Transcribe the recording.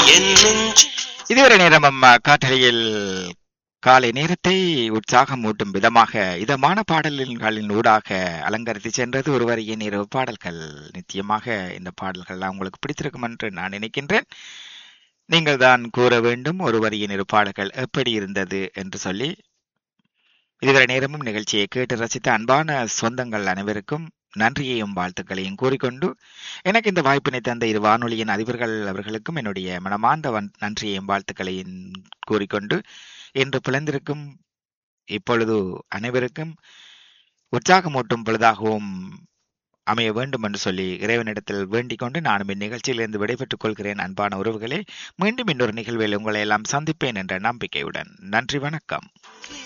என் நெஞ்சு இதுவரை நேரம் அம்மா காற்றலையில் காலை நேரத்தை உற்சாகமூட்டும் விதமாக இதமான பாடல்களின் ஊடாக அலங்கரித்து சென்றது ஒரு வரியின் இரவு பாடல்கள் நிச்சயமாக இந்த பாடல்கள்லாம் உங்களுக்கு பிடித்திருக்கும் என்று நான் நினைக்கின்றேன் நீங்கள் தான் கூற வேண்டும் ஒரு வரியின் இரு பாடல்கள் எப்படி இருந்தது என்று சொல்லி இதுவரை நேரமும் நிகழ்ச்சியை கேட்டு ரசித்த அன்பான சொந்தங்கள் அனைவருக்கும் நன்றியையும் வாழ்த்துக்களையும் கூறிக்கொண்டு எனக்கு இந்த வாய்ப்பினை தந்த இரு வானொலியின் அதிபர்கள் அவர்களுக்கும் என்னுடைய மனமார்ந்த வன்- நன்றியையும் வாழ்த்துக்களையும் கூறிக்கொண்டு இன்று பிளந்திருக்கும் இப்பொழுது அனைவருக்கும் உற்சாகமூட்டும் பொழுதாகவும் அமைய வேண்டும் என்று சொல்லி இறைவனிடத்தில் வேண்டிக் கொண்டு நானும் இந்நிகழ்ச்சியிலிருந்து விடைபெற்றுக் கொள்கிறேன் அன்பான உறவுகளே மீண்டும் இன்னொரு நிகழ்வில் உங்களை எல்லாம் சந்திப்பேன் என்ற நம்பிக்கையுடன் நன்றி வணக்கம்